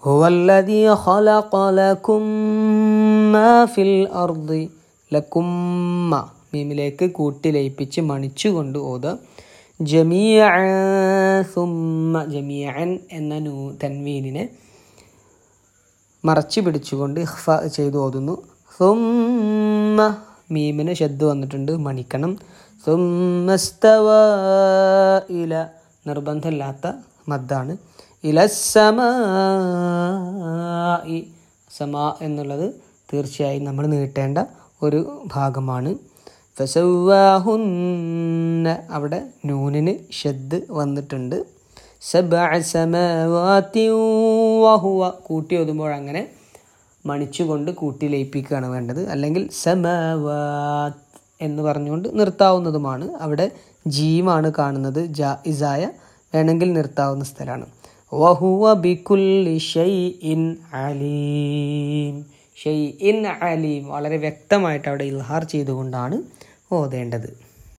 هو الذي خلق لكم ما في الأرض لكم ما മീമിലേക്ക് കൂട്ടി ലയിപ്പിച്ച് മണിച്ചുകൊണ്ട് ഓത് ജമീഅൻ സുമ്മ ജമീഅൻ എന്ന നൂ തൻവീനിനെ മറച്ചു പിടിച്ചുകൊണ്ട് ഇഖ്ഫ ചെയ്ത് ഓതുന്നു സുമ്മ മീമിന് ശബ്ദ വന്നിട്ടുണ്ട് മണിക്കണം സുമ്മസ്തവ ഇല നിർബന്ധമില്ലാത്ത മദ്ദാണ് ഇലസമായി സമാ എന്നുള്ളത് തീർച്ചയായും നമ്മൾ നീട്ടേണ്ട ഒരു ഭാഗമാണ് ഫസവാഹുന്ന അവിടെ നൂനിന് ഷദ് വന്നിട്ടുണ്ട് സബഅ സമാവാതി വഹുവ കൂട്ടി ഒതുമ്പോൾ അങ്ങനെ മണിച്ചുകൊണ്ട് കൂട്ടി ലയിപ്പിക്കുകയാണ് വേണ്ടത് അല്ലെങ്കിൽ സമാവാത് എന്ന് പറഞ്ഞുകൊണ്ട് നിർത്താവുന്നതുമാണ് അവിടെ ജീമാണ് കാണുന്നത് ജാ ഇസായ വേണമെങ്കിൽ നിർത്താവുന്ന സ്ഥലമാണ് വഹുവ ബിക്കുല്ലി ഷൈഇൻ അലീം ഷൈഇൻ അലീം വളരെ വ്യക്തമായിട്ട് അവിടെ ഇൽഹാർ ചെയ്തുകൊണ്ടാണ് ഓതേണ്ടത്